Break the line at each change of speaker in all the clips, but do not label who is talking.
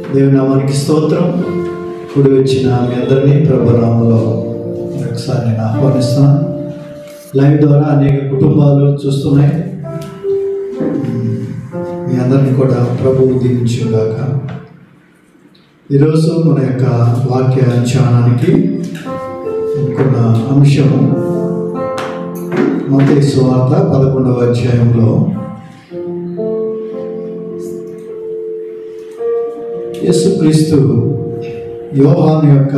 దేవుని నామానికి స్తోత్రం కూడి వచ్చిన మీ అందరినీ ప్రభునామంలో ఒకసారి నేను ఆహ్వానిస్తున్నాను లైవ్ ద్వారా అనేక కుటుంబాలు చూస్తున్నాయి ఉమ్, మీ అందరినీ కూడా ప్రభువు దీవించుగాక ఈరోజు మన యొక్క వాక్య ధ్యానానికి అనుకున్న అంశము మత సువార్త పదకొండవ అధ్యాయంలో యేసుక్రీస్తు యోహాను యొక్క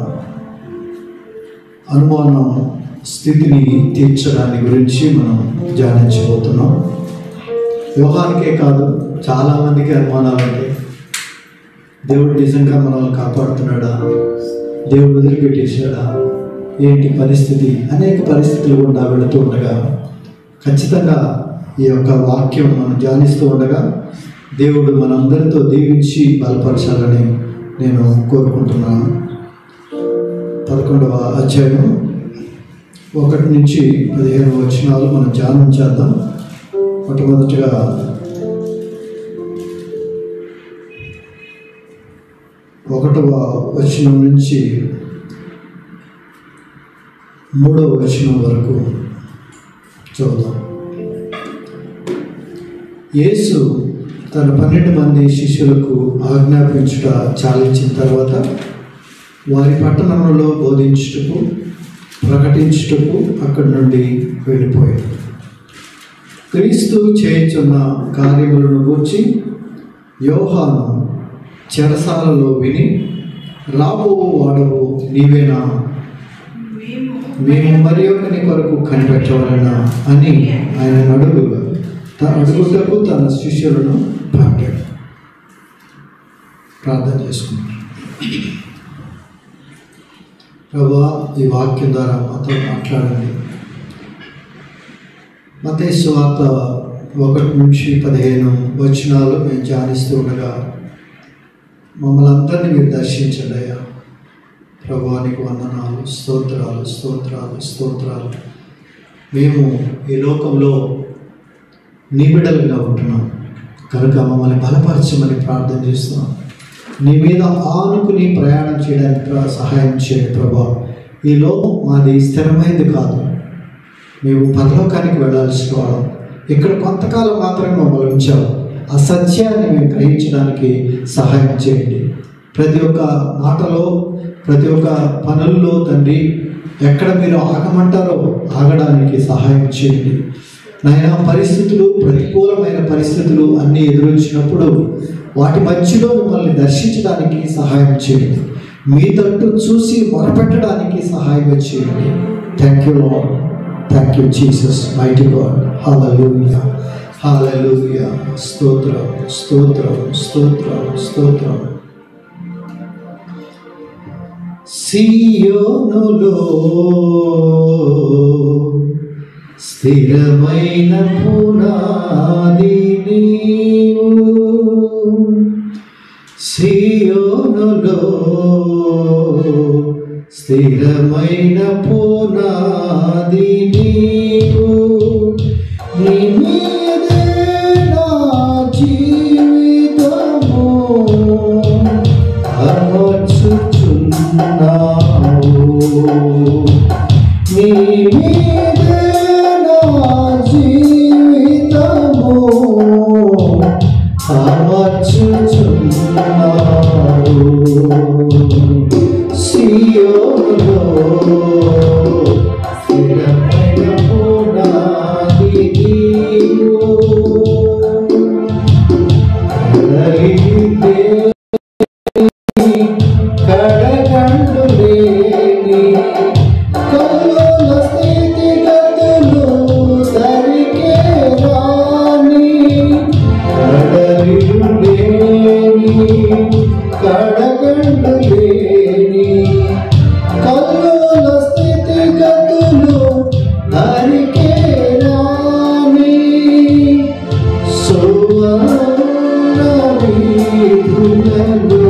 అనుమానం స్థితిని తీర్చడాన్ని గురించి మనం ధ్యానించబోతున్నాం యోహానికే కాదు చాలామందికి అనుమానాలు ఉంటాయి దేవుడు నిజంగా మనల్ని కాపాడుతున్నాడా దేవుడు వదిలిపెట్టేశాడా ఏంటి పరిస్థితి అనేక పరిస్థితులు గుండా వెళుతూ ఉండగా ఖచ్చితంగా ఈ యొక్క వాక్యం మనం ధ్యానిస్తూ ఉండగా దేవుడు మనందరితో దీవించి బలపరచాలని నేను కోరుకుంటున్నాను పదకొండవ అధ్యాయం ఒకటి నుంచి పదిహేను వచనాలు మనం ధ్యానం చేద్దాం మొట్టమొదటిగా ఒకటవ వచనం నుంచి మూడవ వచనం వరకు చూద్దాం యేసు తన పన్నెండు మంది శిష్యులకు ఆజ్ఞాపించుట చాలించిన తర్వాత వారి పట్టణంలో బోధించుటకు ప్రకటించుటకు అక్కడి నుండి వెళ్ళిపోయాడు క్రీస్తు చేయుచున్న కార్యములను గూర్చి యోహాను చెరసాలలో విని రాబో వాడవు నీవేనా మేము మరి ఒకరి కొరకు కనిపెట్టవాలనా అని ఆయన అడుగుగా త- అడుగుటకు తన శిష్యులను పంపాడు ప్రార్థన చేసుకున్నాడు ప్రభా ఈ వాక్యం ద్వారా మాతో మాట్లాడండి మతేసు వార్త ఒకటి నుంచి పదిహేను వచనాలు మేము ధ్యానిస్తూ ఉండగా మమ్మల్ని అందరినీ మీరు దర్శించండి అయ్యా ప్రభానికి వందనాలు స్తోత్రాలు స్తోత్రాలు స్తోత్రాలు మేము ఈ లోకంలో నీ బిడ్డలుగా ఉంటున్నాం కనుక మమ్మల్ని బలపరచమని ప్రార్థన చేస్తున్నాం నీ మీద ఆనుకుని ప్రయాణం చేయడానికి ప్ర- సహాయం చేయండి ప్రభా ఈ లోకం మాది స్థిరమైనది కాదు మేము పరలోకానికి వెళ్ళాల్సిన వాళ్ళం ఇక్కడ కొంతకాలం మాత్రమే మమ్మల్ని ఉంచావు ఆ సత్యాన్ని మేము గ్రహించడానికి సహాయం చేయండి ప్రతి ఒక్క మాటలో ప్రతి ఒక్క పనుల్లో తండ్రి ఎక్కడ మీరు ఆగమంటారో ఆగడానికి సహాయం చేయండి నాయన పరిస్థితులు ప్రతికూలమైన పరిస్థితులు అన్నీ ఎదురొచ్చినప్పుడు వాటి మధ్యలో మిమ్మల్ని దర్శించడానికి సహాయం చేయండి మీ తట్టు చూసి మొరపెట్టడానికి సహాయం చేయండి thank you Lord thank you Jesus mighty God hallelujah hallelujah స్తోత్రం స్తోత్రం స్తోత్రం స్తోత్రం సియోనులో స్థిరమైన పునాది నీవు సియోనులో స్థిరమైన పునాది నీవు నీ మీదే నా జీవితము అమర్చుచున్నావు నీ మీదే నా జీవితము అమర్చుచున్నావు సియోలో స్థిరమైన పునాది నీవు. కదలితే కడగండు లేని కల్లోల స్థితిగతులు దరికే రాని కడలిడు లేని కడగండు లేని కల్లోల స్థితిగతులు దరికే రాని సువర్ణ వీధులలో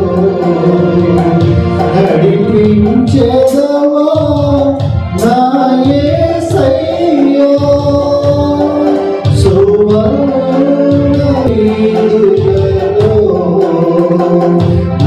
నడిపించెదవా నా యేసయ్యా. సువర్ణ వీధులలో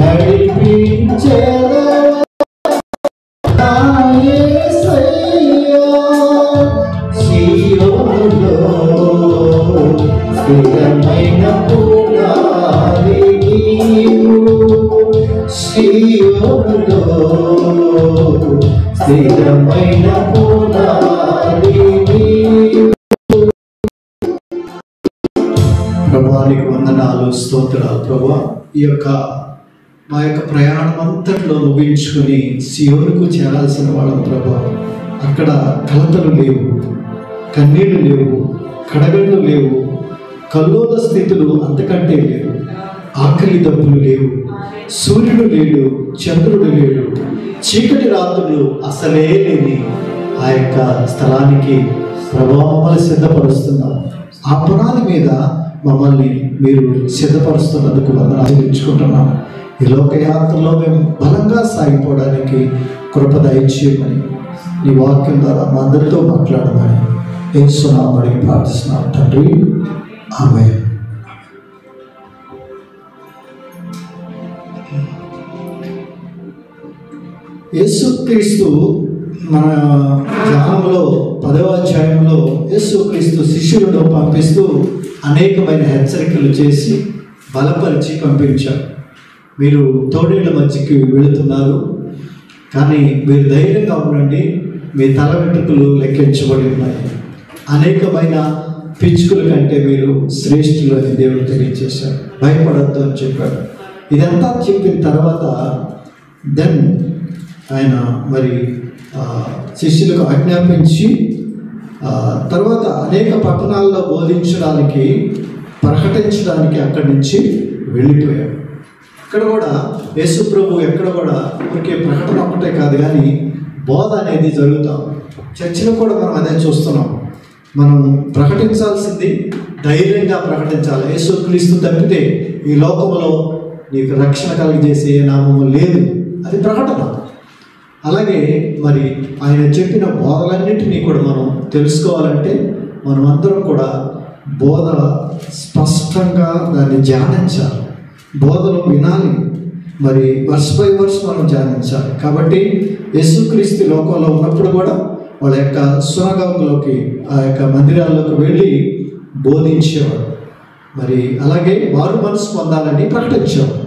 స్తోత్రాలు ప్రభా ఈ యొక్క మా యొక్క ప్రయాణం అంతట్లో ముగించుకొని సియోనుకు చేరాల్సిన వాళ్ళం ప్రభా అక్కడ కలతలు లేవు కన్నీళ్లు లేవు కడగళ్ళు లేవు కల్లోల స్థితులు అంతకంటే లేవు ఆకలి దప్పులు లేవు సూర్యుడు లేడు చంద్రుడు లేడు చీకటి రాత్రులు అసలే లేని ఆ యొక్క స్థలానికి ప్రభావం సిద్ధపరుస్తున్నాం ఆ పునాది మీద మమ్మల్ని మీరు సిద్ధపరుస్తున్నందుకు వందన ఆచరించుకుంటున్నాం ఈ లోకయాత్రలో మేము బలంగా సాగిపోవడానికి కృప దయచేయమని నీ వాక్యం ద్వారా మా అందరితో మాట్లాడమని ఏసునామని ప్రార్థిస్తున్నాం తండ్రి ఆమె యేసుక్రీస్తు మన ధ్యానంలో పదవ అధ్యాయంలో యేసుక్రీస్తు శిష్యులను పంపిస్తూ అనేకమైన హెచ్చరికలు చేసి బలపరిచి పంపించారు మీరు తోడేళ్ల మధ్యకి వెళుతున్నారు కానీ మీరు ధైర్యంగా ఉండండి మీ తల వెంట్రుకలు లెక్కించబడి ఉన్నాయి అనేకమైన పిచ్చుకల కంటే మీరు శ్రేష్ఠులు అని దేవుడు తెలియజేశారు భయపడద్దు అని చెప్పాడు ఇదంతా చెప్పిన తర్వాత దెన్ ఆయన మరి ఆ, శిష్యులకు ఆజ్ఞాపించి ఆ, తర్వాత అనేక పట్టణాల్లో బోధించడానికి ప్రకటించడానికి అక్కడి నుంచి వెళ్ళిపోయాడు ఇక్కడ కూడా యేసు ప్రభు ఎక్కడ కూడా ఊరికే ప్రకటన ఒక్కటే కాదు కానీ బోధ అనేది జరుగుతాం చర్చిలో కూడా మనం అదే చూస్తున్నాం మనం ప్రకటించాల్సింది ధైర్యంగా ప్రకటించాలి యేసు క్రీస్తు తప్పితే ఈ లోకంలో నీకు రక్షణ కలిగజేసే ఏ నామము లేదు అది ప్రకటన అలాగే మరి ఆయన చెప్పిన బోధలన్నింటినీ కూడా మనం తెలుసుకోవాలంటే మనం అందరం కూడా బోధ స్పష్టంగా దాన్ని ధ్యానించాలి బోధలు వినాలి మరి వర్ష బై వర్ష మనం ధ్యానించాలి కాబట్టి యేసుక్రీస్తు లోకంలో ఉన్నప్పుడు కూడా వాళ్ళ యొక్క సునగంలోకి ఆ యొక్క మందిరాల్లోకి వెళ్ళి బోధించేవాడు మరి అలాగే వారు మనసు పొందాలని ప్రకటించేవాడు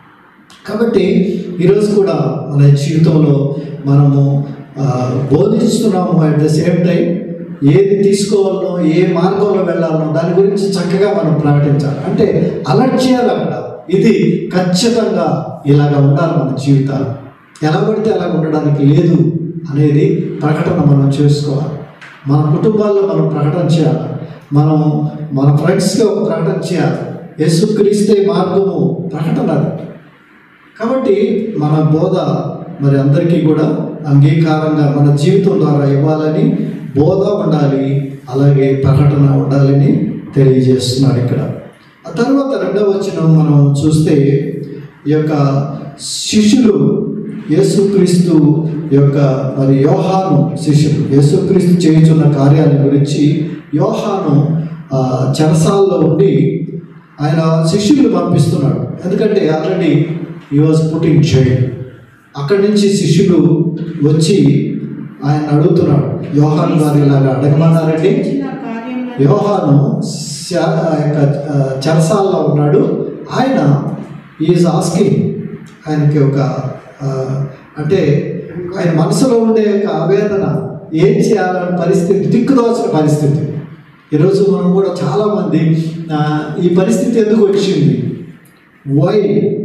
కాబట్టి ఈరోజు కూడా మన జీవితంలో మనము ఆ, బోధిస్తున్నాము అట్ ద సేమ్ టైం ఏది తీసుకోవాలనో ఏ మార్గంలో వెళ్ళాలనో దాని గురించి చక్కగా మనం ప్రకటించాలి అంటే అలర్ట్ చేయాలి అక్కడ ఇది ఖచ్చితంగా ఇలాగ ఉండాలి మన జీవితాలు ఎలా పడితే అలా ఉండడానికి లేదు అనేది ప్రకటన మనం చేసుకోవాలి మన కుటుంబాల్లో మనం ప్రకటన చేయాలి మనం మన ఫ్రెండ్స్కి ఒక ప్రకటన చేయాలి యేసుక్రీస్తే మార్గము ప్రకటన అది కాబట్టి మన బోధ మరి అందరికీ కూడా అంగీకారంగా మన జీవితం ద్వారా ఇవ్వాలని బోధ ఉండాలి అలాగే ప్రకటన ఉండాలని తెలియజేస్తున్నాడు ఇక్కడ ఆ తర్వాత రెండవ వచనం మనం చూస్తే ఈ యొక్క శిష్యులు యేసుక్రీస్తు యొక్క మరి యోహాను శిష్యులు యేసుక్రీస్తు చేయుచున్న కార్యాల గురించి యోహాను ఆ, చెరసాల్లో ఉండి ఆయన శిష్యులు పంపిస్తున్నాడు ఎందుకంటే ఆల్రెడీ ఈ వాజ్ పుట్టింగ్ జైల్ అక్కడి నుంచి శిష్యులు వచ్చి ఆయన అడుగుతున్నాడు యోహాను గారు ఇలాగా అడగమన్నారండి
చిన్న కార్యములను
యోహాను శ- ఆ యొక్క ఆ, చెరసాల్లో ఉన్నాడు ఆయన ఈజ్ ఆస్కింగ్ ఆయనకి ఒక ఆ, అంటే ఆయన మనసులో ఉండే ఒక ఆవేదన ఏం చేయాలనే పరిస్థితి దిక్కుదోచిన పరిస్థితి ఈరోజు మనం కూడా చాలామంది ఆ, ఈ పరిస్థితి ఎందుకు వచ్చింది why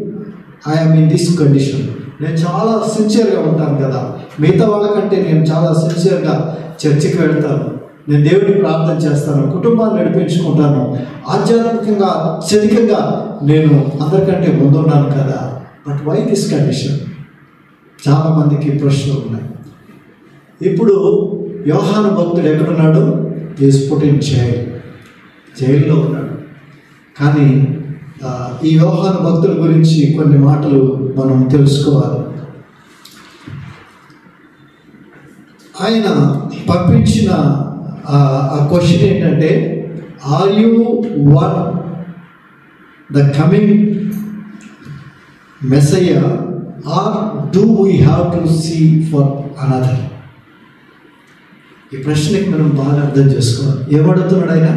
I'm in this condition నేను చాలా సిన్సియర్గా ఉంటాను కదా మిగతా వాళ్ళకంటే నేను చాలా సిన్సియర్గా చర్చికి వెళ్తాను నేను దేవుడికి ప్రార్థన చేస్తాను కుటుంబాన్ని నడిపించుకుంటాను ఆధ్యాత్మికంగా అత్యధికంగా నేను అందరికంటే ముందున్నాను కదా బట్ వై దిస్ కండిషన్ చాలామందికి ప్రశ్నలు ఉన్నాయి ఇప్పుడు యోహాను భక్తుడు ఎక్కడున్నాడు ఈస్ పుట్ ఇన్ జైల్ జైల్లో ఉన్నాడు కానీ ఆ, ఈ యోహాను భక్తుల గురించి కొన్ని మాటలు మనం తెలుసుకోవాలి ఆయన పంపించిన ఆ క్వశ్చన్ ఏంటంటే are you one the coming messiah or do we have to see for another ఈ ప్రశ్నకి మనం బాగా అర్థం చేసుకోవాలి ఏమడుగుతున్నాడు ఆయన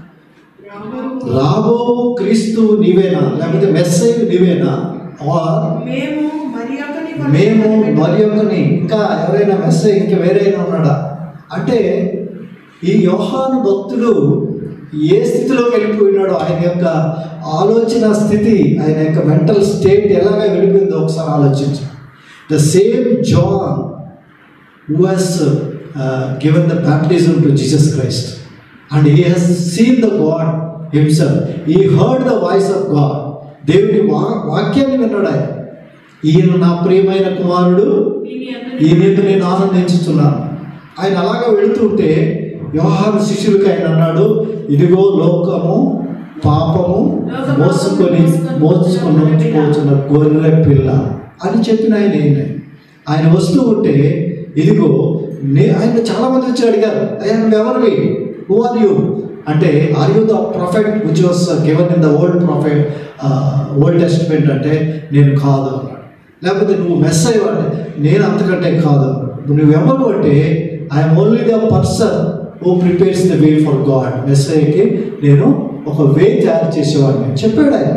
రాబో క్రీస్తు నీవేనా లేకపోతే మెస్సై నీవేనా ఆర్
మేము మరి ఒకని
మేము మరి ఒకని ఇంకా ఎవరైనా మెస్సై ఇంకా వేరైనా ఉన్నాడా అంటే ఈ యోహాను భక్తుడు ఏ స్థితిలోకి వెళ్ళిపోయినాడో ఆయన యొక్క ఆలోచన స్థితి ఆయన యొక్క మెంటల్ స్టేట్ ఎలాగ వెళ్ళిపోయిందో ఒకసారి ఆలోచించు the same John who has uh, given the baptism to Jesus Christ. And he has seen the God himself. He heard the voice of God. దేవుని వా వాక్యాన్ని విన్నాడు ఆయన ఈయన నా ప్రియమైన కుమారుడు ఈ మీద నేను ఆనందించుతున్నాను ఆయన అలాగా వెళుతుంటే వ్యవహార శిష్యులకి ఆయన అన్నాడు ఇదిగో లోకము పాపము మోసుకొని మోసుకొని పోతున్న గొర్రె పిల్ల అని చెప్పిన ఆయన ఏంటి ఆయన వస్తూ ఉంటే ఇదిగో నే ఆయన చాలా మంది వచ్చి అడిగారు అయ్యా నువ్వు ఎవరివి హూ ఆర్ యూ అంటే are you the prophet which was given in the old prophet old testament అంటే నేను కాదు అన్నాడు లేకపోతే నువ్వు మెస్ అయ్యావు నేను అంతకంటే కాదు అన్నాడు నువ్వెవరు అంటే I'm only the person who prepares the way for God మెస్ అయ్యకి నేను ఒక వే తయారు చేసేవాడిని చెప్పాడు ఆయన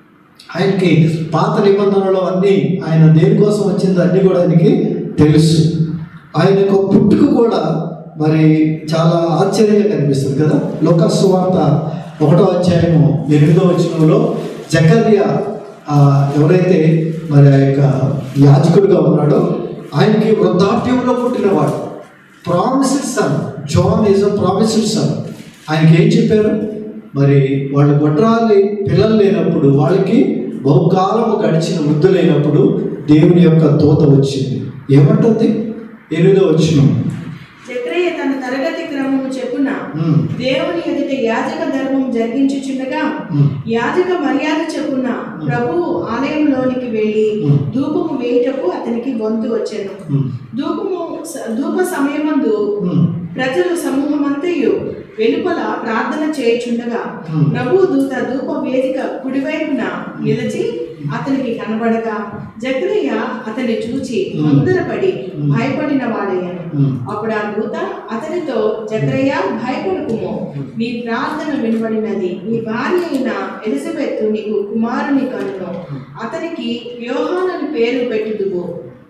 ఆయనకి పాత నిబంధనలు అన్నీ ఆయన దేనికోసం వచ్చిందో అన్నీ కూడా ఆయనకి తెలుసు ఆయన యొక్క పుట్టుక కూడా మరి చాలా ఆశ్చర్యంగా కనిపిస్తుంది కదా లోకస్ వార్త ఒకటో అధ్యాయము ఎనిమిదో వచనంలో జకర్య ఆ, ఎవరైతే మరి ఆ యొక్క యాజకుడిగా ఉన్నాడో ఆయనకి వృద్ధాప్యంలో పుట్టినవాడు promised son John is a promised son ఆయనకి ఏం చెప్పారు మరి వాళ్ళు గొడ్రాలి పిల్లలు లేనప్పుడు వాళ్ళకి బహుకాలము గడిచిన వృద్ధులైనప్పుడు దేవుని యొక్క దూత వచ్చింది ఏమంటుంది ఎనిమిదో వచ్చిన
జక్రయ్య తన తరగతి క్రమము చెప్పున దేవుని ఎదుట యాజక ధర్మం జరిగించుచుండగా యాజక మర్యాద చెప్పున ప్రభువు ఆలయంలోనికి వెళ్ళి
Hmm.
ధూపము వేయుటకు అతనికి గొంతు వచ్చాను ధూపము స- ధూప సమయమందు ప్రజలు సమూహమంతయు వెలుపల ప్రార్థన చేయుచుండగా
Hmm.
ప్రభు దూత ధూప వేదిక కుడివైపున నిలిచి అతనికి కనబడగా జక్రయ్య అతన్ని చూచి
Hmm.
తొందరపడి
Hmm.
భయపడిన వాడయ్యాను అప్పుడు ఆ దూత అతనితో జక్రయ్య భయపడుకుము నీ ప్రార్థన వినబడినది నీ భార్య అయిన ఎలిజబెత్ నీకు కుమారుని కనును అతనికి యోహానని పేరు పెట్టుదువు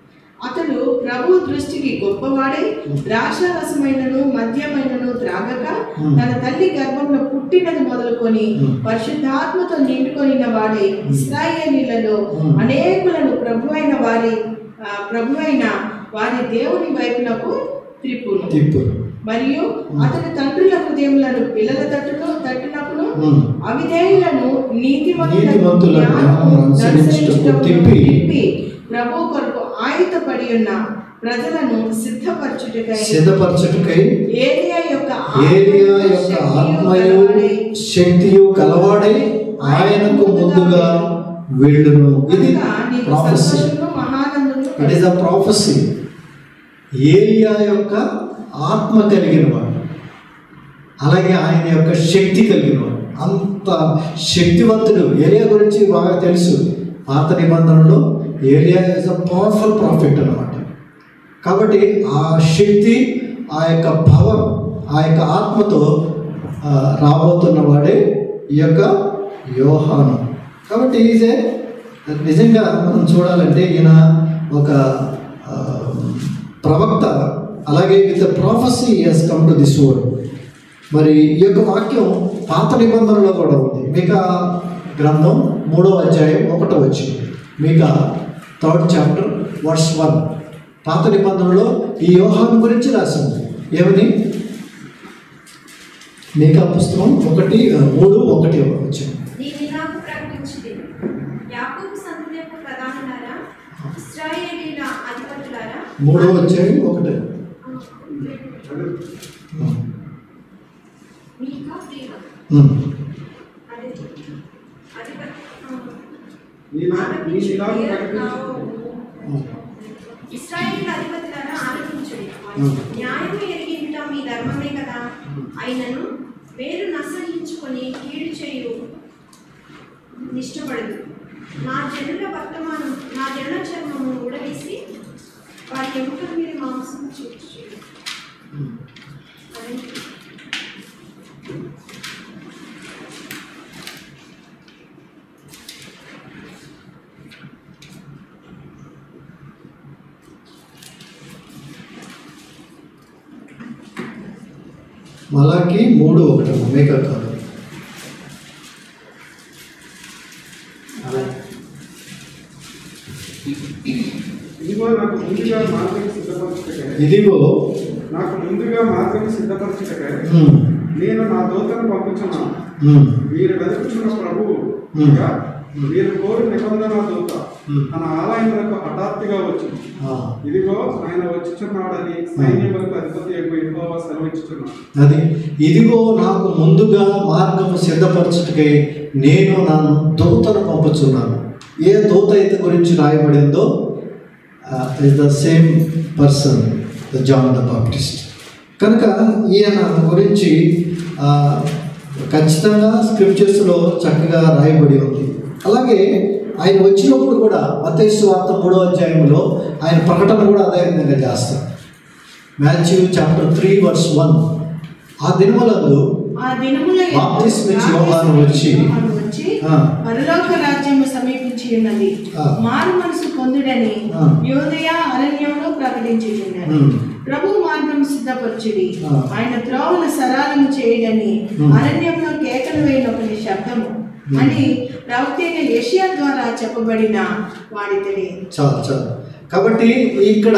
అతడు ప్రభు దృష్టికి గొప్పవాడై ద్రాక్షారసమైనను మద్యమైనను త్రాగక
Hmm.
తన తల్లి గర్భంలో పుట్టినది మొదలుకొని
Hmm.
పరిశుద్ధాత్మతో నిండుకొనిన వాడై ఇస్రాయేలీలలో
Hmm.
అనేకులను ప్రభు అయిన వారి ఆ, ప్రభు అయిన వారి దేవుని వైపునకు త్రిప్పును
తిప్పు
మరియు అతని తండ్రుల హృదయములను పిల్లల తట్టును తట్టునకును
ఉమ్.
అవిధేయులను నీతిమంతుల
నీతిమంతుల జ్ఞానమును అనుసరించుటకు తిప్పి
తిప్పి ప్రభు కొరకు ఆయుధపడి ఉన్న ప్రజలను సిద్ధపరచుటకై
సిద్ధపరచుటకై
ఏలియా యొక్క
ఏలియా యొక్క ఆత్మయు శక్తియు కలవాడై ఆయనకు ముందుగా వెళ్ళును ఇది prophecy it is a prophecy ఏలియా యొక్క ఆత్మ కలిగిన వాడు అలాగే ఆయన యొక్క శక్తి కలిగిన వాడు అంత శక్తివంతుడు ఏలియా గురించి బాగా తెలుసు పాత నిబంధనలో ఏలియా ఇస్ అ పవర్ఫుల్ ప్రాఫిట్ అనమాట కాబట్టి ఆ శక్తి ఆ యొక్క పవర్ ఆ యొక్క ఆత్మతో ఆ, రాబోతున్న వాడే ఈ యొక్క యోహాను కాబట్టి ఈజే నిజంగా మనం చూడాలంటే ఈయన ఒక ఆ, ప్రవక్త అలాగే with prophecy he's come to this world మరి ఈ యొక్క వాక్యం పాత నిబంధనలో కూడా ఉంది మిగతా గ్రంథం మూడో అధ్యాయం ఒకటో వచ్చింది మిగతా థర్డ్ చాప్టర్ వర్స్ వన్ పాత నిబంధనలో ఈ యోహాను గురించి రాసింది ఏమని మిగతా పుస్తకం ఒకటి ఆ, మూడు ఒకటి వచ్చింది
నేను ఇలాగ ప్రకటించింది యాకోబు సంతతి యొక్క ప్రధానులారా ఇస్రాయేలీల అధిపతులారా
మూడో అధ్యాయం ఒకటి
మీకా ప్రియ
ఉమ్.
అదే అధిపతి
నేను నేను ఇలాగ ప్రకటించు
ఇస్రాయేల్ అధిపతులారా ఆలోచించండి
Hmm.
న్యాయం ఎరిగింట మీ ధర్మమే కదా అయినను వేరు నసహించుకొని కీడు చేయు నిష్టపడదు నా జనుల వర్తమానం నా జనుల చర్మము ఊడదీసి వారి ఎముకల మీద మాంసం చేర్చు అదే
మలాకి మూడు ఒకటి మేక కాదు
ఇదిగో నాకు ముందుగా మార్గం సిద్ధపరచుటకై
ఇదిగో
నాకు ముందుగా మార్గం సిద్ధపరచుటకై
ఉమ్,
నేను నా దూతను పంపుచున్నాను
ఉమ్,
మీరు వెతుకుతున్న ప్రభువు
Hmm.
ఇంకా మీరు కోరు నిబంధన దూత
Hmm.
తన ఆలయములకు హఠాత్తుగా వచ్చింది
ఆ,
ఇదిగో ఆయన వచ్చుచున్నాడని సైన్యములకు అధిపతి ఎక్కువ ఎక్కువ సెలవిచ్చుచున్నాడు
అది ఇదిగో నాకు ముందుగా మార్గము సిద్ధపరచుటకై నేను నా దూతను పంపుచున్నాను ఏ దూత అయితే గురించి రాయబడిందో is the same person the John the Baptist కనుక ఈయన గురించి ఆ, ఖచ్చితంగా స్క్రిప్చర్స్లో చక్కగా రాయబడి ఉంది అలాగే ఆయన వచ్చినప్పుడు కూడా మతేసు వార్త మూడో అధ్యాయంలో ఆయన ప్రకటన కూడా అదే విధంగా చేస్తారు Matthew chapter three verse one ఆ దినములందు
ఆ దినముల యందు
బాప్తిస్మ ఇచ్చి యోహాను వచ్చి,
యోహాను వచ్చి
ఆ.
పరలోక రాజ్యము సమీపించి ఉన్నది
ఆ.
మారు మనసు పొందుడని
ఆ.
యోదయ అరణ్యంలో ప్రకటించుచున్నాడు
ఉమ్.
ప్రభు మార్గం సిద్ధపరచుడి
ఆ.
ఆయన త్రోవను సరాలము చేయడని
ఉమ్.
అరణ్యంలో కేకలు వేయనొకని శబ్దము
ఉమ్.
అని ప్రవక్త అయిన యెషయా ద్వారా చెప్పబడిన వాడితేనే
చాలు చాలు కాబట్టి ఇక్కడ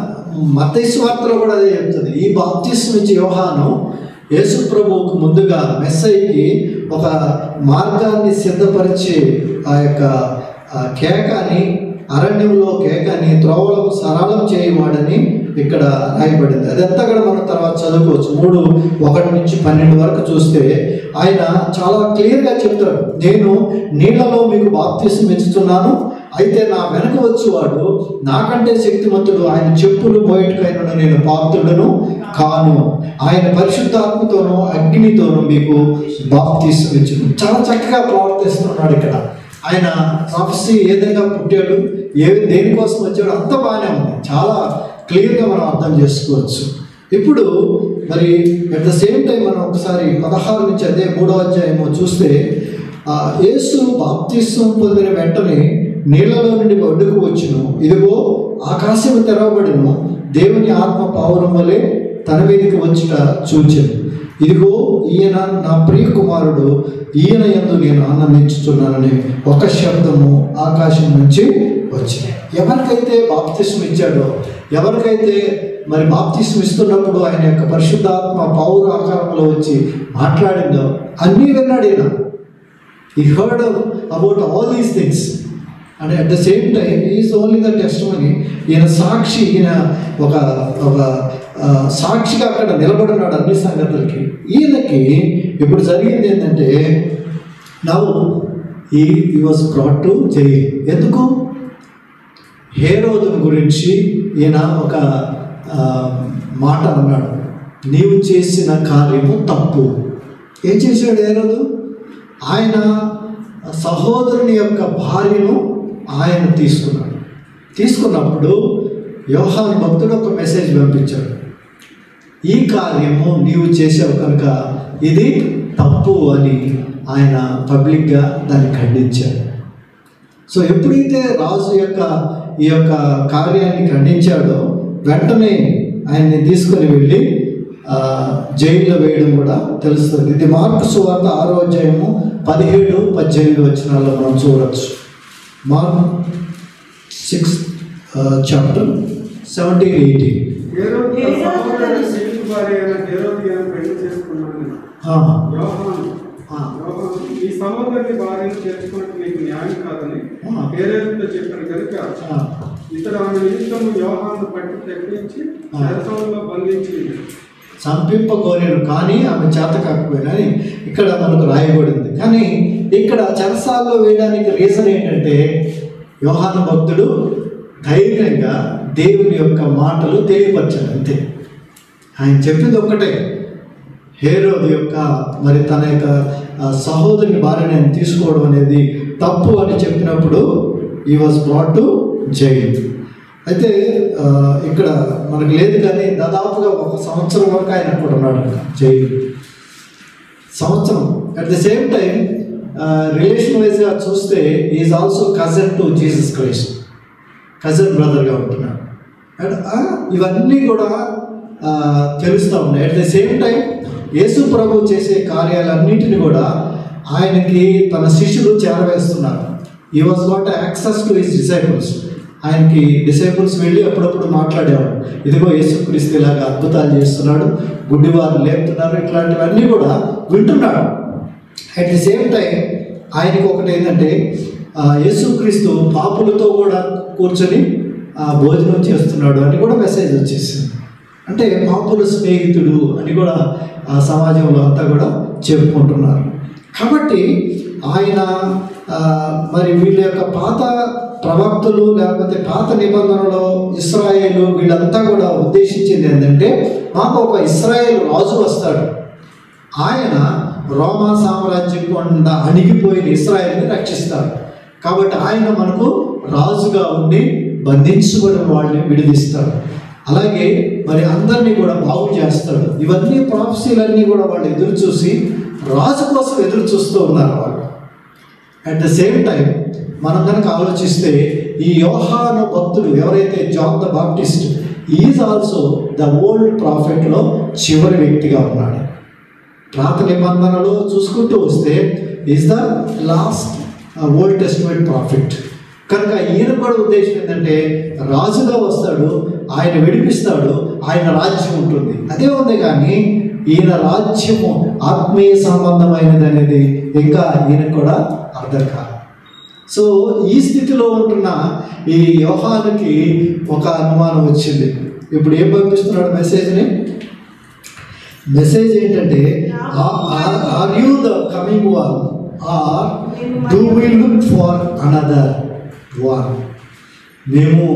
మతైసు వార్తలో కూడా అదే చెప్తుంది ఈ బాప్తిస్మ ఇచ్చే యోహాను యేసు ప్రభువుకు ముందుగా మెస్సైకి ఒక మార్గాన్ని సిద్ధపరిచి ఆ యొక్క ఆ కేకాని అరణ్యంలో కేకాని త్రోవలకు సరళం చేయవాడని ఇక్కడ రాయబడింది అదంతా కూడా మనం తర్వాత చదువుకోవచ్చు మూడు ఒకటి నుంచి పన్నెండు వరకు చూస్తే ఆయన చాలా క్లియర్గా చెప్తాడు నేను నీళ్లలో మీకు బాప్తీసం ఇస్తున్నాను అయితే నా వెనక వచ్చేవాడు నాకంటే శక్తిమంతుడు ఆయన చెప్పులు బయటకైన నేను పాత్రుడను కాను ఆయన పరిశుద్ధాత్మతోనూ అగ్నితోనూ మీకు బాప్తీసం ఇచ్చును చాలా చక్కగా ప్రవర్తిస్తున్నాడు ఇక్కడ ఆయన ప్రాఫెసీ ఏ విధంగా పుట్టాడు ఏ దేనికోసం వచ్చాడు అంతా బాగానే ఉంది చాలా క్లియర్గా మనం అర్థం చేసుకోవచ్చు ఇప్పుడు మరి అట్ ద సేమ్ టైం మనం ఒకసారి పదహారు నుంచి అదే మూడో అధ్యాయము చూస్తే ఆ యేసు బాప్తిస్వం పొందిన వెంటనే నీళ్లలో నుండి ఒడ్డుకు వచ్చును ఇదిగో ఆకాశము తెరవబడిను దేవుని ఆత్మ పావురం వలె తన మీదకి వచ్చుట చూచెను ఇదిగో ఈయన నా ప్రియ కుమారుడు ఈయన యందు నేను ఆనందించుతున్నానని ఒక శబ్దము ఆకాశం నుంచి వచ్చింది ఎవరికైతే బాప్తిస్మ ఇచ్చాడో ఎవరికైతే మరి బాప్తిస్మ ఇస్తున్నప్పుడు ఆయన యొక్క పరిశుద్ధాత్మ పౌర ఆకారంలో వచ్చి మాట్లాడిందో అన్నీ విన్నాడు ఈయన ఈ heard about all these things and at the same time is only the testimony ఈయన సాక్షి ఈయన ఒక ఒక ఆ, సాక్షిగా అక్కడ నిలబడినాడు అన్ని సంగతులకి ఈయనకి ఇప్పుడు జరిగింది ఏంటంటే నవ్వు ఈ వాజ్ బ్రాట్ టు జైల్ ఎందుకు హేరోదుని గురించి ఈయన ఒక ఆ, మాట అన్నాడు నీవు చేసిన కార్యము తప్పు ఏం చేశాడు హేరోదు ఆయన సహోదరుని యొక్క భార్యను ఆయన తీసుకున్నాడు తీసుకున్నప్పుడు యోహాన్ భక్తుడు ఒక మెసేజ్ పంపించాడు ఈ కార్యము నీవు చేసావు కనుక ఇది తప్పు అని ఆయన పబ్లిక్గా దాన్ని ఖండించాడు సో ఎప్పుడైతే రాజు యొక్క ఈ యొక్క కార్యాన్ని ఖండించాడో వెంటనే ఆయన్ని తీసుకొని వెళ్ళి ఆ, జైల్లో వేయడం కూడా తెలుస్తుంది ఇది మార్కు సువార్త ఆరో అధ్యాయము పదిహేడు పద్దెనిమిది వచ్చినాల్లో మనం చూడవచ్చు Mark six chapter seventeen eighteen
హేరోదు తన సహోదరుడు ఫిలిప్పు భార్య అయిన హేరోదియను పెళ్లి చేసుకున్నాడు యోహాను యోహాను, ఈ సహోదరుని భార్యను చేర్చుకున్నట్టు నీకు న్యాయం కాదని
ఆ.
హేరోదుతో చెప్పిన కనుక ఇతడు ఆమె నిమిత్తము యోహాను పట్టి తెప్పించి
ఆ.
చెరసాలలో బంధించి
చంపింపకోలేను కానీ ఆమె చేత కాకపోయినా అని ఇక్కడ మనకు రాయబడింది కానీ ఇక్కడ చెరసాల్లో వేయడానికి రీజన్ ఏంటంటే యోహాను భక్తుడు ధైర్యంగా దేవుని యొక్క మాటలు తెలియపరచాడు అంతే ఆయన చెప్పింది ఒక్కటే హేరోది యొక్క మరి తన యొక్క ఆ, సహోదరుని భార్య నేను తీసుకోవడం అనేది తప్పు అని చెప్పినప్పుడు ఈ వాజ్ బ్రాట్ టు జైల్ అయితే ఆ, ఇక్కడ మనకు లేదు కానీ దాదాపుగా ఒక సంవత్సరం వరకు ఆయన అక్కడ ఉన్నాడు జైలు సంవత్సరం at the same time relation వైజ్గా చూస్తే is also cousin to Jesus Christ cousin బ్రదర్గా ఉంటున్నాడు అండ్ ఆ, ఇవన్నీ కూడా ఆ, తెలుస్తూ ఉన్నాయి అట్ ద సేమ్ టైం యేసు ప్రభు చేసే కార్యాలన్నింటిని కూడా ఆయనకి తన శిష్యులు చేరవేస్తున్నారు ఈ was not access to his disciples ఆయనకి డిసైపుల్స్ వెళ్ళి అప్పుడప్పుడు మాట్లాడేవాడు ఇదిగో యేసుక్రీస్తు ఇలాగ అద్భుతాలు చేస్తున్నాడు గుడ్డివారు లేపుతున్నారు ఇట్లాంటివన్నీ కూడా వింటున్నాడు అట్ ది సేమ్ టైం ఆయనకి ఒకటి ఏంటంటే ఆ, యేసుక్రీస్తు పాపులతో కూడా కూర్చొని ఆ, భోజనం చేస్తున్నాడు అని కూడా మెసేజ్ వచ్చేసింది అంటే పాపుల స్నేహితుడు అని కూడా ఆ సమాజంలో అంతా కూడా చెప్పుకుంటున్నారు కాబట్టి ఆయన ఆ, మరి వీళ్ళ యొక్క పాత ప్రవక్తలు లేకపోతే పాత నిబంధనలో ఇస్రాయేలు వీళ్ళంతా కూడా ఉద్దేశించింది ఏంటంటే మాకు ఒక ఇస్రాయేల్ రాజు వస్తాడు ఆయన రోమా సామ్రాజ్యం గుండా అణిగిపోయిన ఇస్రాయేల్ని రక్షిస్తాడు కాబట్టి ఆయన మనకు రాజుగా ఉండి బంధించబడిన వాళ్ళని విడిదిస్తాడు అలాగే మరి అందరినీ కూడా బాగు చేస్తాడు ఇవన్నీ ప్రాఫెసీలన్నీ కూడా వాళ్ళు ఎదురు చూసి రాజు కోసం ఎదురు చూస్తూ ఉన్నారు వాళ్ళు అట్ ద సేమ్ టైం మనం కనుక ఆలోచిస్తే ఈ యోహాను భక్తుడు ఎవరైతే John the Baptist is also the old ప్రాఫిట్లో చివరి వ్యక్తిగా ఉన్నాడు పాత నిబంధనలో చూసుకుంటూ వస్తే is the last old testament prophet కనుక ఈయన కూడా ఉద్దేశం ఏంటంటే రాజుగా వస్తాడు ఆయన విడిపిస్తాడు ఆయన రాజ్యం ఉంటుంది అదే ఉంది కానీ ఈయన రాజ్యము ఆత్మీయ సంబంధమైనది అనేది ఇంకా ఈయన కూడా అర్థం కాదు సో ఈ స్థితిలో ఉంటున్న ఈ యోహానికి ఒక అనుమానం వచ్చింది ఇప్పుడు ఏం పంపిస్తున్నాడు మెసేజ్ని మెసేజ్ ఏంటంటే are you the coming one or do we look for another one మేము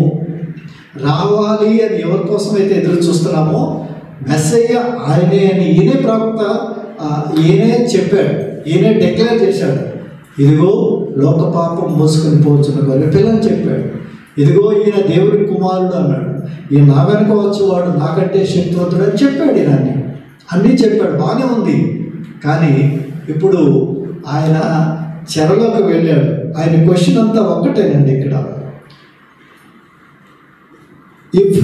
రావాలి అని ఎవరి కోసం అయితే ఎదురు చూస్తున్నామో మెస్సయ్య ఆయనే అని ఈయనే ప్రవక్త ఆ, ఈయనే చెప్పాడు ఈయనే డిక్లేర్ చేశాడు ఇదిగో లోక పాపం మోసుకొని పోవచ్చున్న గొర్రె పిల్లని చెప్పాడు ఇదిగో ఈయన దేవుడి కుమారుడు అన్నాడు ఈయన నా వెనక వచ్చేవాడు నాకంటే శక్తివంతుడు అని చెప్పాడు ఈయన అన్ని అన్నీ చెప్పాడు బాగానే ఉంది కానీ ఇప్పుడు ఆయన చెరలోకి వెళ్ళాడు ఆయన క్వశ్చన్ అంతా ఒక్కటేనండి ఇక్కడ if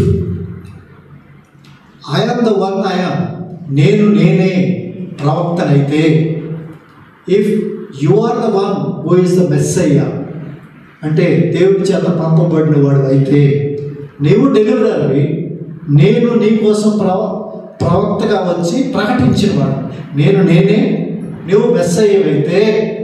I'm the one I'm నేను నేనే ప్రవక్తనైతే if you are the one who is the messiah అంటే దేవుడి చేత పంపబడిన వాడు అయితే నీవు డెలివరీ నేను నీ కోసం ప్రవ ప్రవక్తగా వచ్చి ప్రకటించినవాడు నేను నేనే నువ్వు మెస్సయ్యవైతే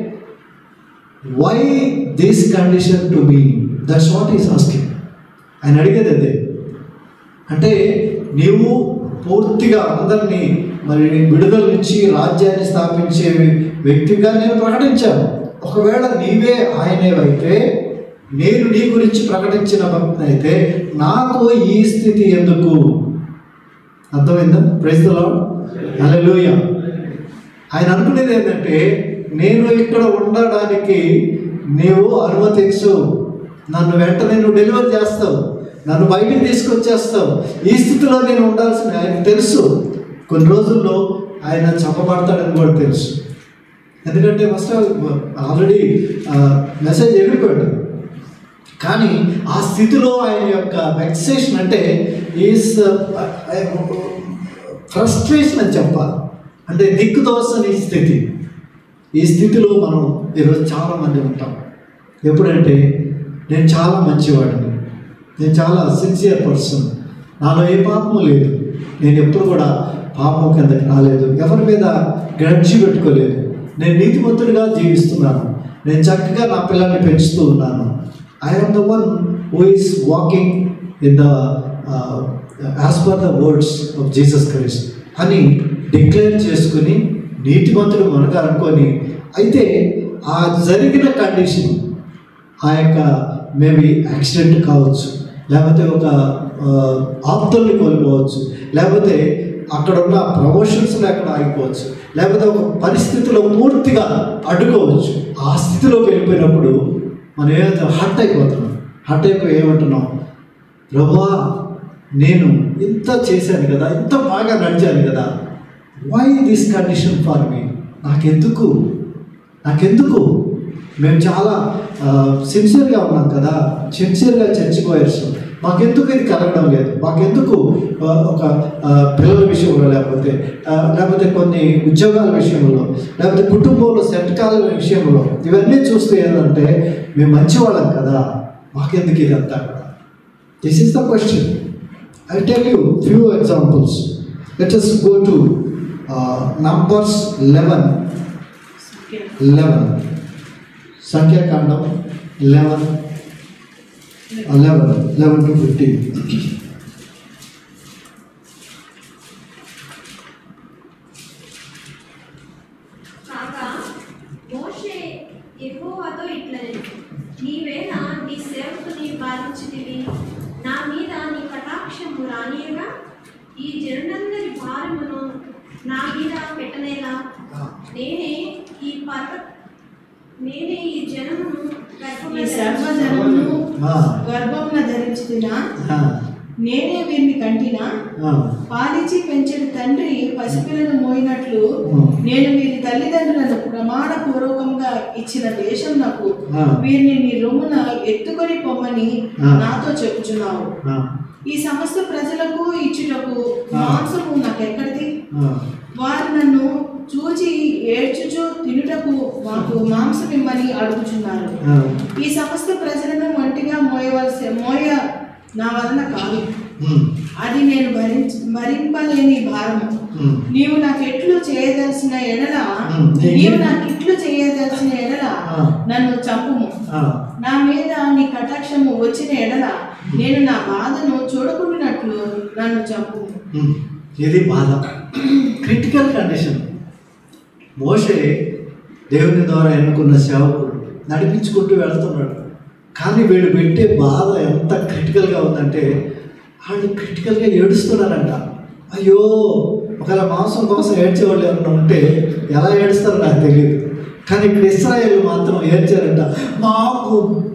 why this condition to me that's what is asking ఆయన అడిగేది అదే అంటే నీవు పూర్తిగా అందరినీ మరి విడుదల నుంచి రాజ్యాన్ని స్థాపించే వ్యక్తిగా నేను ప్రకటించాను ఒకవేళ నీవే ఆయనేవైతే నేను నీ గురించి ప్రకటించిన భక్తి అయితే నాకు ఈ స్థితి ఎందుకు అర్థమైందా ప్రైజ్లో అలెలుయ ఆయన అనుకునేది ఏంటంటే నేను ఇక్కడ ఉండడానికి నీవు అనుమతించు నన్ను వెంటనే నువ్వు డెలివరీ చేస్తావు నన్ను బయటికి తీసుకొచ్చేస్తావు ఈ స్థితిలో నేను ఉండాల్సిన ఆయన తెలుసు కొన్ని రోజుల్లో ఆయన చంపబడతాడని కూడా తెలుసు ఎందుకంటే ఫస్ట్ ఆల్రెడీ మెసేజ్ వెళ్ళిపోయాడు కానీ ఆ స్థితిలో ఆయన యొక్క వెక్సేషన్ అంటే ఈస్ ఫ్రస్ట్రేషన్ అని చెప్పాలి అంటే దిక్కుదోసని స్థితి ఈ స్థితిలో మనం ఈరోజు చాలామంది ఉంటాం ఎప్పుడంటే నేను చాలా మంచివాడిని నేను చాలా సిన్సియర్ పర్సన్ నాలో ఏ పాపము లేదు నేను ఎప్పుడు కూడా పాపం కిందకి రాలేదు ఎవరి మీద గ్రడ్జి పెట్టుకోలేదు నేను నీతిమంతుడిగా జీవిస్తున్నాను నేను చక్కగా నా పిల్లల్ని పెంచుతూ ఉన్నాను I am the one who is walking in the as per the words of Jesus Christ అని డిక్లేర్ చేసుకుని నీతిమంతుడు మనకు అనుకొని అయితే ఆ జరిగిన కండిషన్ ఆ యొక్క మేబీ యాక్సిడెంట్ కావచ్చు లేకపోతే ఒక ఆ, ఆప్తుల్ని కోల్పోవచ్చు లేకపోతే అక్కడ ఉన్న ప్రమోషన్స్ అక్కడ ఆగిపోవచ్చు లేకపోతే ఒక పరిస్థితిలో పూర్తిగా అడ్డుకోవచ్చు ఆ స్థితిలోకి వెళ్ళిపోయినప్పుడు మనం ఏదైతే హట్ అయిపోతున్నాం హట్ అయిపోయి ఏమంటున్నాం ప్రభువా నేను ఇంత చేశాను కదా ఇంత బాగా నడిచాను కదా why this condition for me నాకెందుకు నాకెందుకు మేము చాలా సిన్సియర్గా ఉన్నాం కదా సిన్సియర్గా చచ్చిపోయారు మాకెందుకు ఇది కలగడం లేదు మాకెందుకు ఆ, ఒక ఆ, పిల్లల విషయంలో లేకపోతే ఆ, లేకపోతే కొన్ని ఉద్యోగాల విషయంలో లేకపోతే కుటుంబంలో సెట్ కాల విషయంలో ఇవన్నీ చూస్తే ఏంటంటే మేము మంచివాళ్ళం కదా మాకెందుకు ఇదంతా కూడా This is the question. I'll tell you few examples. Let us go to uh, Numbers 11. 11. Sankhya-kandam 11. 11. 11 to 15.
కాగా మోషే యెహోవాతో ఇట్లనెను నీవేళ నీ సేవకుని పాలించితివి నా మీద నీ కటాక్షము రానియగా ఈ జనులందరి భారమును నా మీద పెట్టనేలా నేనే ఈ పర్వ నేనే ఈ జనమును
ఈ
గర్భమున
సర్వజనమును
Ah.
గర్భమున ధరించుతున్నా
Ah.
నేనే వీరిని కంటినా
Ah.
పాలించి పెంచిన తండ్రి పసిపిల్లను మోయినట్లు
Hmm.
నేను వీరి తల్లిదండ్రులను ప్రమాణ పూర్వకంగా ఇచ్చిన దేశం నాకు
Ah.
వీరిని నీ రొమ్మున ఎత్తుకొని పొమ్మని
Ah.
నాతో చెప్పుచున్నావు
Ah.
ఈ సమస్త ప్రజలకు ఇచ్చుటకు
Ah.
మాంసము నాకెక్కడిది
Ah.
వారు నన్ను చూచి ఏడ్చుచు తినుటకు మాకు మాంసం ఇమ్మని అడుగుచున్నారు
Ah.
ఈ సమస్త ప్రజలను ఒంటిగా మోయవలసి మోయ నా వలన కాదు
Hmm.
అది నేను భరించ భరింపలేని భారము
Hmm.
నీవు నాకు ఎట్లు చేయదలసిన ఎడల
Hmm.
నీవు నాకు ఇట్లు చేయదలసిన ఎడల
Ah.
నన్ను చంపుము
Ah.
నా మీద నీ కటాక్షము వచ్చిన ఎడల నేను నా బాధను చూడకుండానట్లు నన్ను చంపుము
Hmm. ఇది బాధ క్రిటికల్ కండిషన్ మోషే దేవుని ద్వారా ఎన్నుకున్న సేవకుడు నడిపించుకుంటూ వెళ్తున్నాడు కానీ వీడు పెట్టే బాధ ఎంత క్రిటికల్గా ఉందంటే వాళ్ళు క్రిటికల్గా ఏడుస్తున్నారంట అయ్యో ఒకవేళ మాంసం కోసం ఏడ్చేవాళ్ళు ఎవరైనా ఉంటే ఎలా ఏడుస్తారో నాకు తెలియదు కానీ ఇక్కడ ఇస్రాయేల్ మాత్రం ఏడ్చారంట మాకు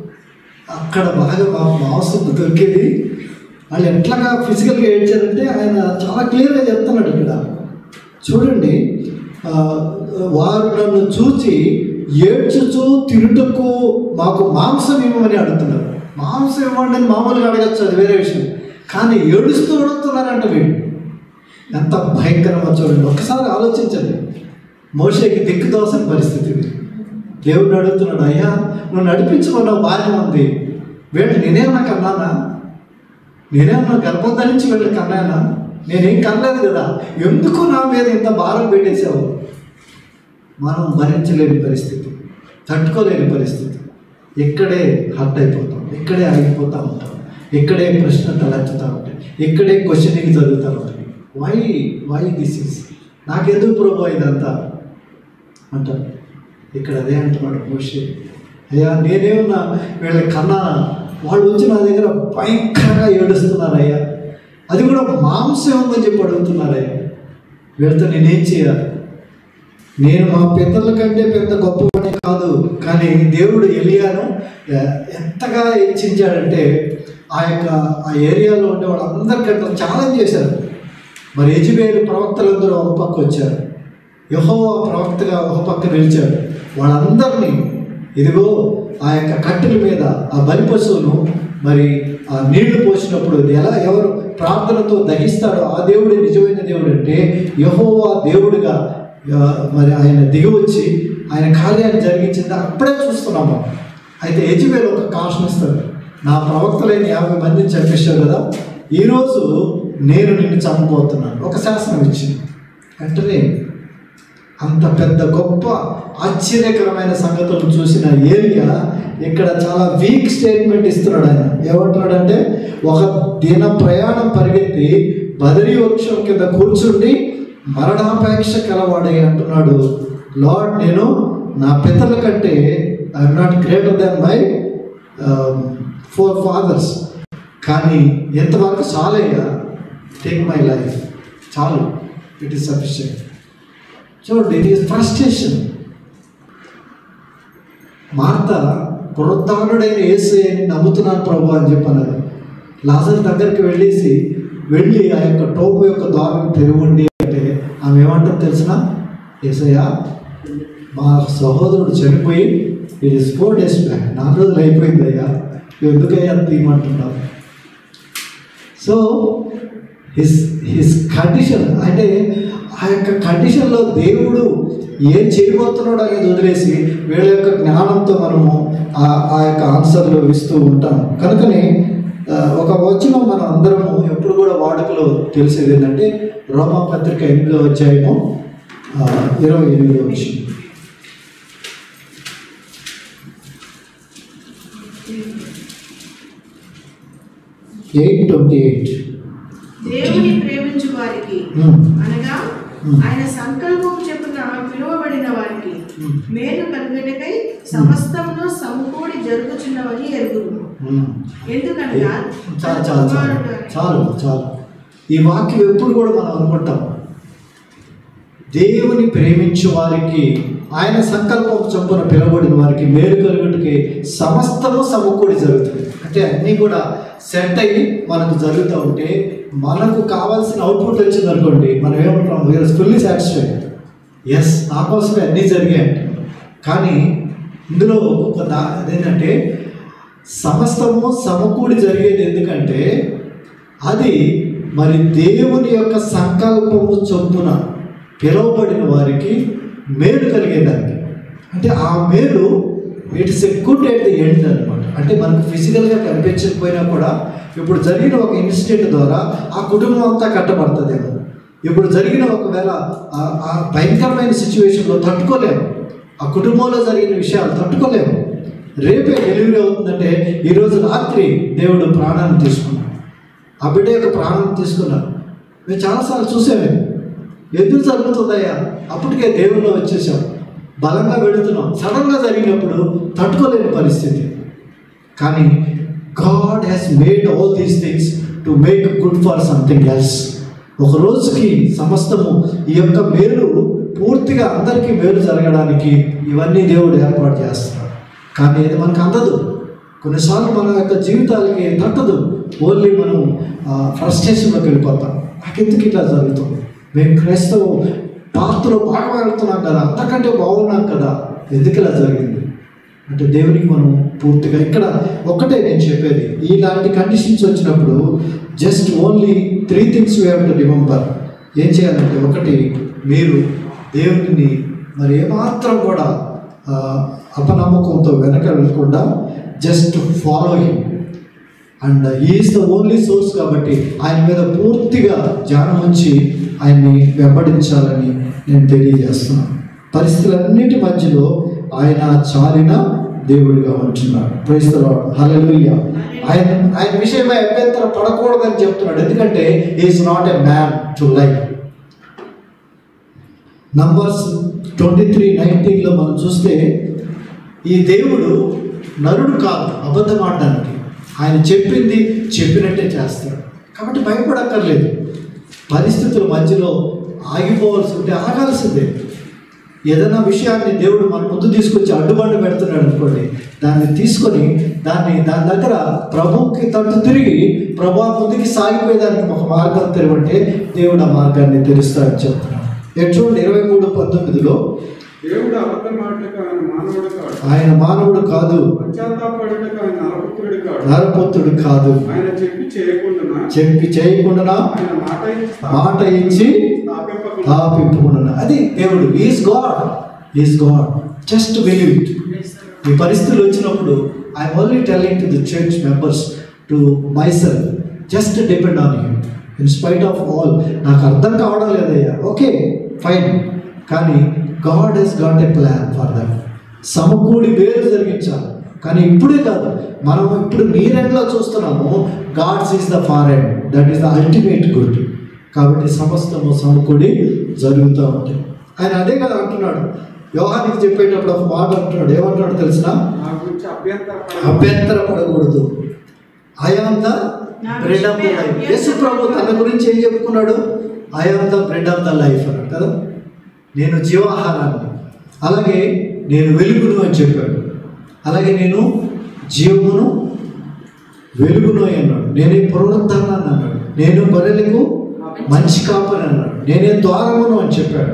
అక్కడ బాగా మా మాంసం దొరికేది వాళ్ళు ఎట్లాగా ఫిజికల్గా ఏడ్చారంటే ఆయన చాలా క్లియర్గా చెప్తున్నాడు ఇక్కడ చూడండి ఆ, వారు నన్ను చూచి ఏడ్చుచు తిరుటకు మాకు మాంసం ఇవ్వమని అడుగుతున్నారు మాంసం ఇవ్వండి అని మామూలుగా అడగచ్చు అది వేరే విషయం కానీ ఏడుస్తూ అడుగుతున్నారంట వీడు ఎంత భయంకరమో చూడండి ఒకసారి ఆలోచించండి మోషేకి దిక్కు దోసని పరిస్థితి ఇది దేవుడు అడుగుతున్నాడు అయ్యా నువ్వు నడిపించమన్నావు బాగానే ఉంది వీళ్ళు నేనేమన్నా కన్నానా నేనేమన్నా గర్భం ధరించి వీళ్ళు కన్నానా నేనేం కనలేదు కదా ఎందుకు నా మీద ఇంత భారం పెట్టేశావు మనం భరించలేని పరిస్థితి తట్టుకోలేని పరిస్థితి ఇక్కడే హర్ట్ అయిపోతాం ఇక్కడే ఆగిపోతూ ఉంటాం ఇక్కడే ప్రశ్న తలెత్తుతూ ఉంటాయి ఇక్కడే క్వశ్చనింగ్ జరుగుతూ ఉంటాయి వై వై దిస్ ఇస్ నాకెందుకు ప్రభు ఇదంతా అంటారు ఇక్కడ అదే అంటున్నాడు మోషే అయ్యా నేనేమన్నా వీళ్ళ కన్నా వాళ్ళు వచ్చి నా దగ్గర భయంకరంగా ఏడుస్తున్నారు అయ్యా అది కూడా మాంసం ఉందని చెప్పి అడుగుతున్నారయ్యా వీళ్ళతో నేనేం చేయాలి నేను మా పితరుల కంటే పెద్ద గొప్పవాడే కాదు కానీ దేవుడు ఎలియాను ఎ- ఎంతగా హెచ్చించాడంటే ఆ యొక్క ఆ ఏరియాలో ఉండే వాళ్ళందరికంటే ఛాలెంజ్ చేశారు మరి యజుబేలు ప్రవక్తలందరూ ఒక పక్క వచ్చారు యహో ప్రవక్తగా ఒక పక్క నిలిచాడు వాళ్ళందరినీ ఇదిగో ఆ యొక్క కట్టెల మీద ఆ బలి పశువును మరి ఆ నీళ్లు పోసినప్పుడు ఎలా ఎవరు ప్రార్థనతో దహిస్తాడో ఆ దేవుడే నిజమైన దేవుడు అంటే యహోవా దేవుడిగా ఆ, మరి ఆయన దిగి వచ్చి ఆయన కార్యాన్ని జరిగించింది అప్పుడే చూస్తున్నాము అయితే యజువేలు ఒక కాషన్ ఇస్తాడు నా ప్రవక్తలైన యాభై మందిని చంపేశావు కదా ఈరోజు నేను నిన్ను చంపబోతున్నాను ఒక శాసనం ఇచ్చింది వెంటనే అంత పెద్ద గొప్ప ఆశ్చర్యకరమైన సంగతులను చూసిన ఏరియా ఇక్కడ చాలా వీక్ స్టేట్మెంట్ ఇస్తున్నాడు ఆయన ఏమంటున్నాడంటే ఒక దిన ప్రయాణం పరిగెత్తి బదరీ వృక్షం కింద కూర్చుండి మరణాపేక్ష కలవాడై అంటున్నాడు లార్డ్ నేను నా పితరుల కంటే I'm not greater than my forefathers కానీ ఎంతవరకు చాలయ్యా టేక్ మై లైఫ్ చాలు ఇట్ ఈస్ సఫిషియంట్ చూడండి ఇది ఫ్రస్ట్రేషన్ మార్త పునరుద్ధానుడైన యేసు అని నమ్ముతున్నాను ప్రభు అని చెప్పన్నారు లాజర్ దగ్గరికి వెళ్ళేసి వెళ్ళి ఆ యొక్క టోపు యొక్క ద్వారం తెరవండి అంటే ఆమె ఏమంటారు తెలిసిన ఏసయ్య మా సహోదరుడు చనిపోయి ఇది ఫోర్ డేస్ బ్యాక్ నాలుగు రోజులు అయిపోయింది అయ్యా ఎందుకయ్యా తీయమంటున్నావు సో హిస్ హిస్ కండిషన్ అంటే ఆ యొక్క కండిషన్లో దేవుడు ఏం చేయబోతున్నాడు అనేది వదిలేసి వీళ్ళ యొక్క జ్ఞానంతో మనము ఆ ఆ యొక్క ఆన్సర్లు ఇస్తూ ఉంటాం కనుకనే ఆ, ఒక వచనం మనం అందరము ఎప్పుడు కూడా వాడుకలో తెలిసేది ఏంటంటే రోమా పత్రిక ఎనిమిదో అధ్యాయము ఆ, ఇరవై ఎనిమిదో వచ్చింది ఎయిట్ ట్వంటీ ఎయిట్
దేవుని ప్రేమించు వారికి అనగా
Hmm.
ఆయన సంకల్పం చెప్పున పిలువబడిన వారికి
Hmm.
మేలు కలుగుటకై సమస్తమును సమకూడి జరుగుచున్నవని ఎరుగును ఎందుకనగా
చాలు చాలు చాలు చాలు చాలు ఈ వాక్యం ఎప్పుడు కూడా మనం అనుకుంటాం దేవుని ప్రేమించు వారికి ఆయన సంకల్పం చొప్పున పిలువబడిన వారికి మేలు కలుగుటికి సమస్తము సమకూడి జరుగుతుంది అంటే అన్నీ కూడా సెట్ అయ్యి మనకు జరుగుతూ ఉంటే మనకు కావాల్సిన అవుట్పుట్ వచ్చింది అనుకోండి మనం ఏమంటాం వీఆర్ ఫుల్లీ సాటిస్ఫైడ్ ఎస్ నా కోసమే అన్నీ జరిగాయి కానీ ఇందులో ఒక్కొక్క దా అదేంటంటే సమస్తము సమకూడి జరిగేది ఎందుకంటే అది మరి దేవుని యొక్క సంకల్పము చొప్పున పిలువబడిన వారికి మేలు కలిగేదానికి అంటే ఆ మేలు it's a good at the end అనమాట అంటే మనకు ఫిజికల్గా కనిపించకపోయినా కూడా ఇప్పుడు జరిగిన ఒక ఇన్సిడెంట్ ద్వారా ఆ కుటుంబం అంతా కట్టబడుతుందేమో ఇప్పుడు జరిగిన ఒకవేళ ఆ- ఆ భయంకరమైన సిచ్యువేషన్లో తట్టుకోలేము ఆ కుటుంబంలో జరిగిన విషయాలు తట్టుకోలేము రేపే డెలివరీ అవుతుందంటే ఈరోజు రాత్రి దేవుడు ప్రాణాన్ని తీసుకున్నాడు ఆ బిడ్డ యొక్క ప్రాణం తీసుకున్నారు మేము చాలాసార్లు చూసామే ఎందుకు జరుగుతుందయ్యా అప్పటికే దేవుల్లో వచ్చేసాం బలంగా వెళుతున్నాం సడన్గా జరిగినప్పుడు తట్టుకోలేని పరిస్థితి కానీ God has made all these things to make good for something else ఒక రోజుకి సమస్తము ఈ యొక్క మేలు పూర్తిగా అందరికీ మేలు జరగడానికి ఇవన్నీ దేవుడు ఏర్పాటు చేస్తున్నాడు కానీ ఇది మనకు అందదు కొన్నిసార్లు మన యొక్క జీవితాలకి తట్టదు ఓన్లీ మనం ఫ్రస్ట్రేషన్లోకి వెళ్ళిపోతాం నాకెందుకు ఇట్లా జరుగుతుంది మేము క్రైస్తవ పాత్రలో బాగా వెళ్తున్నాం కదా అంతకంటే బాగున్నాం కదా ఎందుకు ఇలా జరిగింది అంటే దేవునికి మనం పూర్తిగా ఇక్కడ ఒక్కటే నేను చెప్పేది ఇలాంటి కండిషన్స్ వచ్చినప్పుడు just only three things we have to remember ఏం చేయాలంటే ఒకటి మీరు దేవుడిని మరి ఏమాత్రం కూడా ఆ, అపనమ్మకంతో వెనక వెళ్ళకుండా just follow him and is the only source కాబట్టి ఆయన మీద పూర్తిగా ధ్యానం ఉంచి ఆయన్ని వెంబడించాలని నేను తెలియజేస్తున్నాను పరిస్థితులన్నిటి మధ్యలో ఆయన చాలిన దేవుడిగా ఉంటున్నాడు ప్రైస్తలాడు హల్లెలూయ ఆయన ఆయన విషయమై అభ్యంతరం పడకూడదని చెప్తున్నాడు ఎందుకంటే is not a man to life numbers twenty three నైన్టీన్లో మనం చూస్తే ఈ దేవుడు నరుడు కాదు అబద్ధం ఆడడానికి ఆయన చెప్పింది చెప్పినట్టే చేస్తాడు కాబట్టి భయపడక్కర్లేదు పరిస్థితుల మధ్యలో ఆగిపోవాల్సి ఉంటే ఆగాల్సిందే ఏదైనా విషయాన్ని దేవుడు మన ముందు తీసుకొచ్చి అడ్డుబండు పెడుతున్నాడు అనుకోండి దాన్ని తీసుకొని దాన్ని దాని దగ్గర ప్రభుకి తట్టు తిరిగి ప్రభు ముందుకి సాగిపోయేదానికి ఒక మార్గం తెరవంటే దేవుడు ఆ మార్గాన్ని తెరుస్తాడని చెప్తున్నాడు ఇక్కడ చూడండి ఇరవై మూడు పంతొమ్మిదిలో
దేవుడు అబద్ధం మాటకు ఆయన మానవుడు కాడు
ఆయన మానవుడు కాదు
పశ్చాత్తాపడుటకు ఆయన నరపుత్రుడు కాడు
నరపుత్రుడు కాదు
ఆయన చెప్పి చేయకుండా
చెప్పి చేయకుండా
ఆయన మాట ఇచ్చి
మాట ఇచ్చి
స్థాపింపకుండా
తాపింపుకున్నాడు అది దేవుడు is God is God just believe it ఈ పరిస్థితులు వచ్చినప్పుడు I only telling to the church members to myself just depend on you in spite of all నాకు అర్థం కావడం లేదయ్యా ఓకే ఫైన్ కానీ God he's got a plan for that సమకూడి వేరు జరిగించాలి కానీ ఇప్పుడే కాదు మనం ఇప్పుడు నీరెండ్లో చూస్తున్నాము God's is the far end that is the ultimate good కాబట్టి సమస్తము సమకూడి జరుగుతూ ఉంటాయి ఆయన అదే కదా అంటున్నాడు యోహానికి చెప్పేటప్పుడు ఒక మాట అంటున్నాడు ఏమంటున్నాడు తెలిసిన
నా గురించి అభ్యంతర
అభ్యంతర పడకూడదు I am the bread of the life Yesu ప్రభు తన గురించి ఏం చెప్పుకున్నాడు I am the bread of the life అన్నాడు కదా నేను జీవాహారాన్ని అలాగే నేను వెలుగును అని చెప్పాడు అలాగే నేను జీవమును వెలుగును అన్నాడు నేనే పునరుద్ధానాన్ని అన్నాడు నేను గొర్రెలకు మంచి కాపని అన్నాడు నేనే ద్వారమును అని చెప్పాడు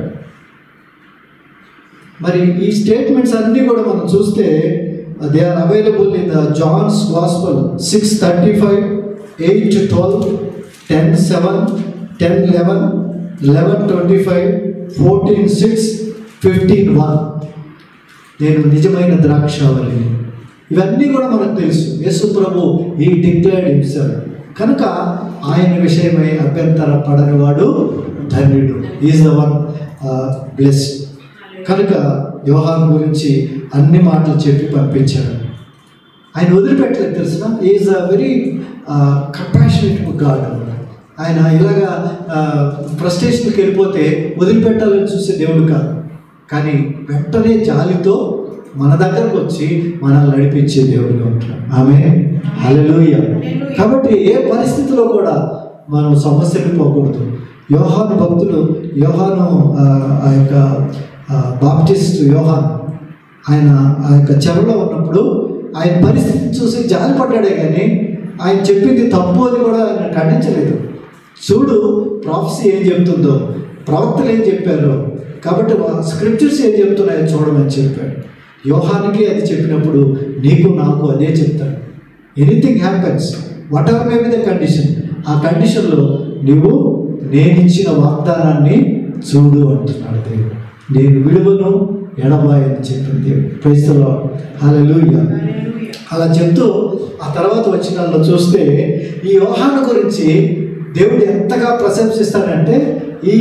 మరి ఈ స్టేట్మెంట్స్ అన్నీ కూడా మనం చూస్తే they are available in the John's gospel six thirty five eight twelve ten seven ten eleven eleven twenty five fourteen six fifteen one నేను నిజమైన ద్రాక్షావళిని ఇవన్నీ కూడా మనకు తెలుసు యేసు ప్రభు ఈ డిక్లేర్డ్ హిమ్సెల్ఫ్ కనుక ఆయన విషయమై అభ్యంతర పడనివాడు ధన్యుడు ఈజ్ ద వన్ బ్లెస్ కనుక యోహాన్ గురించి అన్ని మాటలు చెప్పి పంపించాడు ఆయన వదిలిపెట్టలేదు తెలిసిన is a very compassionate God ఆయన ఇలాగా ఫ్రస్ట్రేషన్కి వెళ్ళిపోతే వదిలిపెట్టాలని చూసే దేవుడు కాదు కానీ వెంటనే జాలితో మన దగ్గరకు వచ్చి మనల్ని నడిపించే దేవుడుగా ఉంటాడు ఆమె హల్లెలూయా కాబట్టి ఏ పరిస్థితిలో కూడా మనం సమస్యలు పోకూడదు యోహాను భక్తులు యోహాను ఆ, ఆ యొక్క ఆ, బాప్టిస్ట్ యోహాన్ ఆయన ఆ యొక్క చెరలో ఉన్నప్పుడు ఆయన పరిస్థితిని చూసి జాలిపడ్డాడే కానీ ఆయన చెప్పింది తప్పు అని కూడా ఆయన ఖండించలేదు చూడు ప్రాఫెసీ ఏం చెప్తుందో ప్రవక్తలు ఏం చెప్పారో కాబట్టి స్క్రిప్చర్స్ ఏం చెప్తున్నాయో చూడమని చెప్పాడు యోహానికి అది చెప్పినప్పుడు నీకు నాకు అదే చెప్తాడు anything happens whatever may be the condition ఆ కండిషన్లో నీవు నేను ఇచ్చిన వాగ్దానాన్ని చూడు అంటున్నాడు దేవుడు నేను విలువను ఎడబాయని చెప్పింది దేవుడు క్రైస్తలో హల్లెలూయా అలా చెప్తూ ఆ తర్వాత వచ్చిన చూస్తే ఈ యోహాను గురించి దేవుడు ఎంతగా ప్రశంసిస్తాడంటే ఈ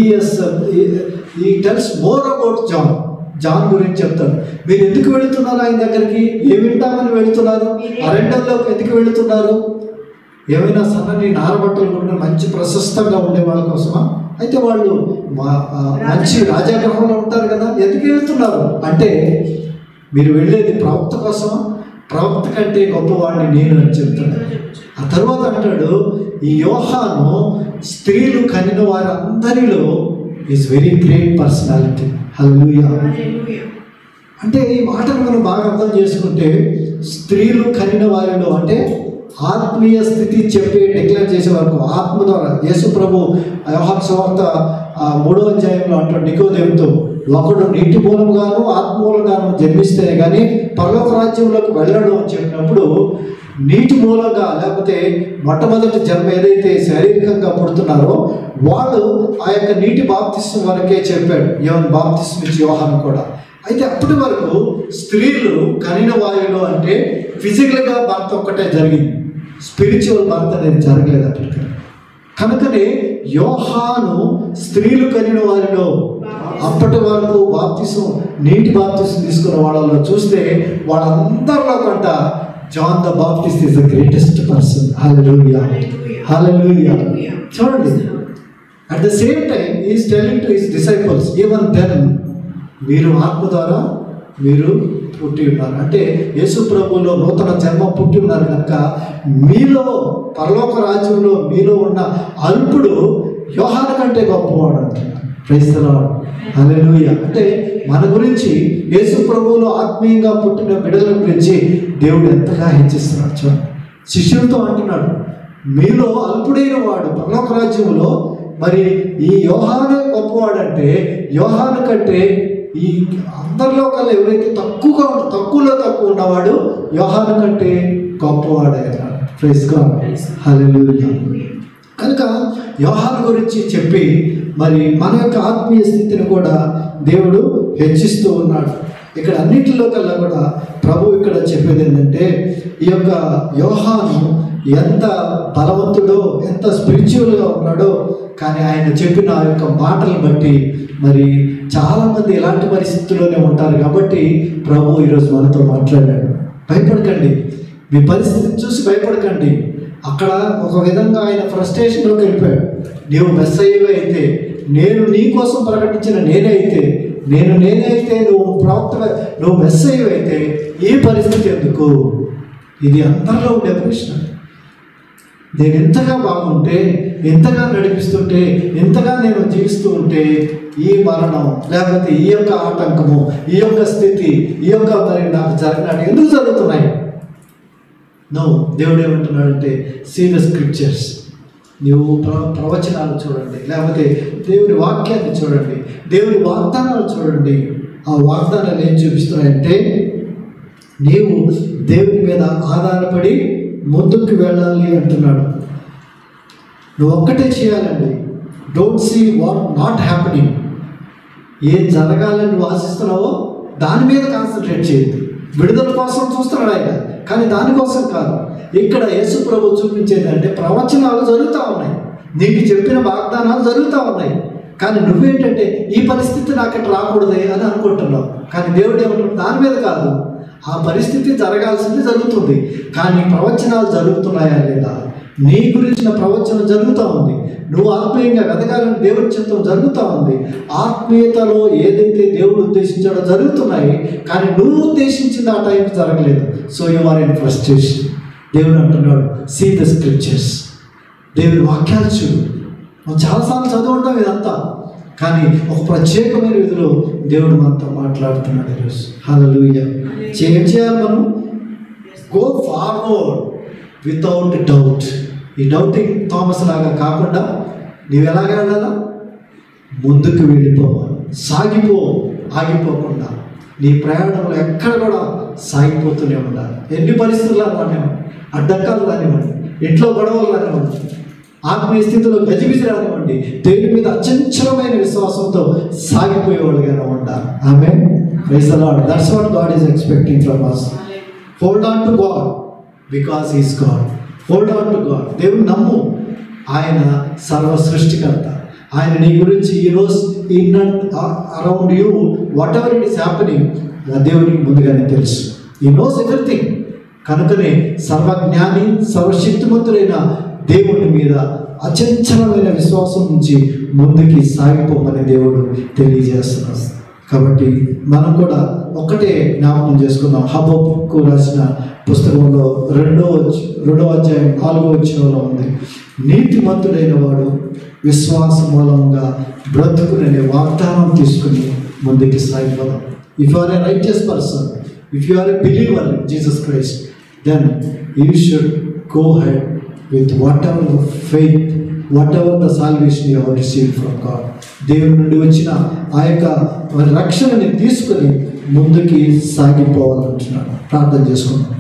ఈ tells more about John John గురించి చెప్తాడు మీరు ఎందుకు వెళుతున్నారు ఆయన దగ్గరికి ఏ వింటామని వెళుతున్నారు అరణ్యంలోకి ఎందుకు వెళుతున్నారు ఏమైనా సన్నని నారబట్టలు కొట్టిన మంచి ప్రశస్తంగా ఉండే వాళ్ళ కోసమా అయితే వాళ్ళు మా- ఆ, మంచి రాజాగ్రహంలో ఉంటారు కదా ఎందుకు వెళ్తున్నారు అంటే మీరు వెళ్ళేది ప్రవక్త కోసమా ప్రవక్త కంటే గొప్పవాడిని నేను అని చెప్తున్నాడు ఆ తర్వాత అంటాడు ఈ యోహాను స్త్రీలు కనిన వారందరిలో is very great personality hallelujah అంటే ఈ మాటను మనం బాగా అర్థం చేసుకుంటే స్త్రీలు కనిన వారిలో అంటే ఆత్మీయ స్థితి చెప్పి డిక్లేర్ చేసే వరకు ఆత్మ ద్వారా యేసు ప్రభు యోహాన్ సువార్త ఆ, మూడో అధ్యాయంలో అంటాడు నికోదేవుతో ఒకడు నీటి మూలంగాను ఆత్మ మూలంగాను జన్మిస్తే కానీ పరలోక రాజ్యంలోకి వెళ్ళడు అని చెప్పినప్పుడు నీటి మూలంగా లేకపోతే మొట్టమొదటి జన్మ ఏదైతే శారీరకంగా పుడుతున్నారో వాళ్ళు ఆ యొక్క నీటి బాప్తిస్వం వరకే చెప్పాడు ఏమని బాప్తిస్వం ఇచ్చి యోహాను కూడా అయితే అప్పటి వరకు స్త్రీలు కనిన వాయులో అంటే ఫిజికల్గా భర్త ఒక్కటే జరిగింది స్పిరిచువల్ భర్త అనేది జరగలేదు అప్పటికి కనుకనే యోహాను స్త్రీలు కనిన వారిలో అప్పటి వరకు బాప్తిసం నీటి బాప్తిసం తీసుకున్న వాళ్ళలో చూస్తే వాళ్ళందరిలో కంట John the Baptist is the greatest person hallelujah hallelujah చూడండి at the same time is telling to his disciples even then మీరు ఆత్మ ద్వారా మీరు పుట్టి ఉన్నారు అంటే యేసు ప్రభువులో నూతన జన్మ పుట్టి ఉన్నారు కనుక మీలో పరలోక రాజ్యంలో మీలో ఉన్న అల్పుడు యోహాను కంటే గొప్పవాడు అంటున్నారు క్రైస్తలవాడు హల్లెలూయా అంటే మన గురించి యేసు ప్రభువులో ఆత్మీయంగా పుట్టిన బిడ్డల గురించి దేవుడు ఎంతగా హెచ్చిస్తున్నాడు చూడండి శిష్యులతో అంటున్నాడు మీలో అల్పుడైన వాడు పరలోక రాజ్యంలో మరి ఈ యోహానే గొప్పవాడంటే యోహాను కంటే ఈ అందరిలో కల్లా ఎవరైతే తక్కువగా తక్కువలో తక్కువ ఉన్నవాడు యోహాను కంటే గొప్పవాడే అన్నాడు ప్రైజ్ గాడ్ హల్లెలూయా కనుక యోహాను గురించి చెప్పి మరి మన యొక్క ఆత్మీయ స్థితిని కూడా దేవుడు హెచ్చిస్తూ ఉన్నాడు ఇక్కడ అన్నింటిలో కల్లా కూడా ప్రభు ఇక్కడ చెప్పేది ఏంటంటే ఈ యొక్క యోహాను ఎంత బలవంతుడో ఎంత స్పిరిచువల్గా ఉన్నాడో కానీ ఆయన చెప్పిన ఆ యొక్క మాటలను బట్టి మరి చాలామంది ఇలాంటి పరిస్థితుల్లోనే ఉంటారు కాబట్టి ప్రభు ఈరోజు మనతో మాట్లాడాడు భయపడకండి మీ పరిస్థితిని చూసి భయపడకండి అక్కడ ఒక విధంగా ఆయన ఫ్రస్ట్రేషన్లోకి వెళ్ళిపోయాడు నీవు మెస్సయ్యవే అయితే నేను నీ కోసం ప్రకటించిన నేనే అయితే నేను నేనే అయితే నువ్వు ప్రవక్త నువ్వు మెస్సయ్యవే అయితే ఈ పరిస్థితి ఎందుకు ఇది అందరిలో ఉండే ప్రశ్న నేను ఎంతగా బాగుంటే ఎంతగా నడిపిస్తుంటే ఎంతగా నేను జీవిస్తూ ఉంటే ఈ మరణం లేకపోతే ఈ యొక్క ఆటంకము ఈ యొక్క స్థితి ఈ యొక్క మరి నాకు జరగనాడు ఎందుకు జరుగుతున్నాయి నో దేవుడు ఏమంటున్నాడంటే సీ ద స్క్రిప్చర్స్ నువ్వు ప్ర ప్రవచనాలు చూడండి లేకపోతే దేవుని వాక్యాన్ని చూడండి దేవుని వాగ్దానాలు చూడండి ఆ వాగ్దానాలు ఏం చూపిస్తున్నాయంటే నీవు దేవుని మీద ఆధారపడి ముందుకు వెళ్ళాలి అంటున్నాడు నువ్వు ఒక్కటే చేయాలండి don't see what not happening ఏం జరగాలని నువ్వు ఆశిస్తున్నావో దాని మీద కాన్సన్ట్రేట్ చేయద్దు విడుదల కోసం చూస్తున్నాడు ఆయన కానీ దానికోసం కాదు ఇక్కడ యేసు ప్రభు చూపించేది అంటే ప్రవచనాలు జరుగుతూ ఉన్నాయి నీకు చెప్పిన వాగ్దానాలు జరుగుతూ ఉన్నాయి కానీ నువ్వేంటంటే ఈ పరిస్థితి నాకు ఇట్లా రాకూడదే అని అనుకుంటున్నావు కానీ దేవుడు ఏమంటున్నాడు దాని మీద కాదు ఆ పరిస్థితి జరగాల్సింది జరుగుతుంది కానీ ప్రవచనాలు జరుగుతున్నాయా లేదా నీ గురించిన ప్రవచనం జరుగుతూ ఉంది నువ్వు ఆత్మీయంగా వెదగాలని దేవుడి చిత్తం జరుగుతూ ఉంది ఆత్మీయతలో ఏదైతే దేవుడు ఉద్దేశించాడో జరుగుతున్నాయి కానీ నువ్వు ఉద్దేశించింది ఆ టైంకి జరగలేదు so you are in frustration దేవుడు అంటున్నాడు సీ ద స్క్రిప్చర్స్ దేవుడి వాక్యాలు చూడు మనం చాలాసార్లు చదువుంటాం ఇదంతా కానీ ఒక ప్రత్యేకమైన విధిలో దేవుడు మనతో మాట్లాడుతున్నాడు ఈరోజు హల్లెలూయా ఏం చేయాలి మనం గో ఫార్వర్డ్ వితౌట్ డౌట్ ఈ డౌటింగ్ థామస్ లాగా కాకుండా నీవు ఎలాగ వెళ్ళాలా ముందుకు వెళ్ళిపోవాలి సాగిపో ఆగిపోకుండా నీ ప్రయాణంలో ఎక్కడ కూడా సాగిపోతూనే ఉండాలి ఎన్ని పరిస్థితులు రానివ్వండి అడ్డంకాలు రానివ్వండి ఇంట్లో గొడవలు రానివ్వండి ఆత్మీయ స్థితిలో గజిబిజి రానివ్వండి దేవుని మీద అచంచలమైన విశ్వాసంతో సాగిపోయేవాళ్ళుగానే ఉండాలి ఆమె praise lord that's what God is expecting from us hold on to God because is God hold on to God దేవుని నమ్ము ఆయన సర్వ సృష్టికర్త ఆయన నీ గురించి ఈరోజు in around you whatever it is happening దేవునికి ముందుగానే తెలుసు ఈ నోస్ ఎవ్రీథింగ్ కనుకనే సర్వజ్ఞాని సర్వశక్తిమంతుడైన దేవుని మీద అచంచలమైన విశ్వాసం నుంచి ముందుకి సాగిపోమని దేవుడు తెలియజేస్తున్నాడు కాబట్టి మనం కూడా ఒక్కటే జ్ఞాపకం చేసుకుందాం హబోకు రాసిన పుస్తకంలో రెండో వచ్చి రెండో అధ్యాయం నాలుగో వచ్చినలో ఉంది నీతిమంతుడైన వాడు విశ్వాస మూలంగా బ్రతుకుననే వాగ్దానం తీసుకుని ముందుకి సాగిపోదాం if are a righteous person if you are a believer in Jesus Christ then you should go ahead with whatever faith whatever the salvation you have receive from God దేవుని నుండి వచ్చిన ఆ యొక్క రక్షణని తీసుకొని ముందుకి సాగిపోవాలంటున్నాడు ప్రార్థన చేసుకుందాం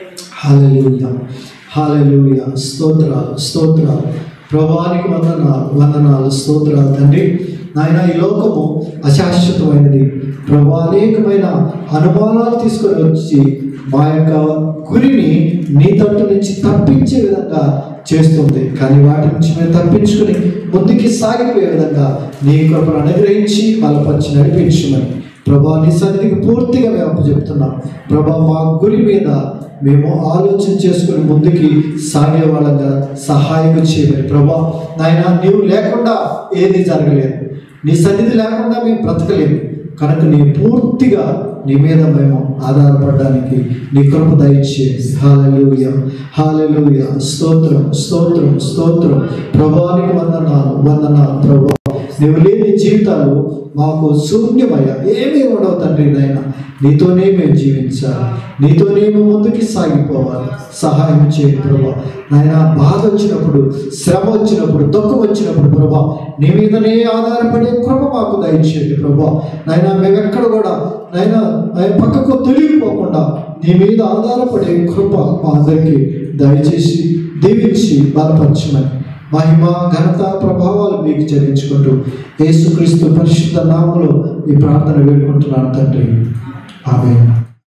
హాలూయ హాలూయ స్తోత్రాలు స్తోత్రాలు ప్రభానికి వందనాలు వందనాలు స్తోత్రాలు తండ్రి నాయన ఈ లోకము అశాశ్వతమైనది ప్రభా అనేకమైన అనుమానాలు తీసుకొని వచ్చి మా యొక్క గురిని నీ తట్టు నుంచి తప్పించే విధంగా చేస్తుంది కానీ వాటి నుంచి మేము తప్పించుకుని ముందుకి సాగిపోయే విధంగా నీ కృపను అనుగ్రహించి బలపరిచి నడిపించమని ప్రభా నీ సన్నిధికి పూర్తిగా మేము అప్పచెప్తున్నాం ప్రభా మా గురి మీద మేము ఆలోచన చేసుకుని ముందుకి సాగే వాళ్ళగా సహాయం చేయమని ప్రభా నాయన నీవు లేకుండా ఏది జరగలేదు నీ సన్నిధి లేకుండా మేము బ్రతకలేము కనుక నీ పూర్తిగా నీ మీద మేము ఆధారపడడానికి నీ కృప దయచేసి హాలూయ హాలూయ స్తోత్రం స్తోత్రం స్తోత్రం ప్రభానికి వందనాలు వందనాలు ప్రభా నువ్వు లేని జీవితాలు మాకు శూన్యమయ్య ఏమీ ఉండవు తండ్రి నాయన నీతోనే మేము జీవించాలి నీతోనే మేము ముందుకి సాగిపోవాలి సహాయం చేయండి ప్రభా నాయన బాధ వచ్చినప్పుడు శ్రమ వచ్చినప్పుడు దుఃఖం వచ్చినప్పుడు ప్రభా నీ మీదనే ఆధారపడే కృప మాకు దయచేయండి ప్రభా నాయన మేము ఎక్కడ కూడా నాయన ఆయన పక్కకు తొలగిపోకుండా నీ మీద ఆధారపడే కృప మా అందరికీ దయచేసి దీవించి బలపరచమని మహిమ ఘనత ప్రభావాలు మీకు చెల్లించుకుంటూ యేసుక్రీస్తు పరిశుద్ధ నామములో ఈ ప్రార్థన వేడుకుంటున్నాను తండ్రి ఆమె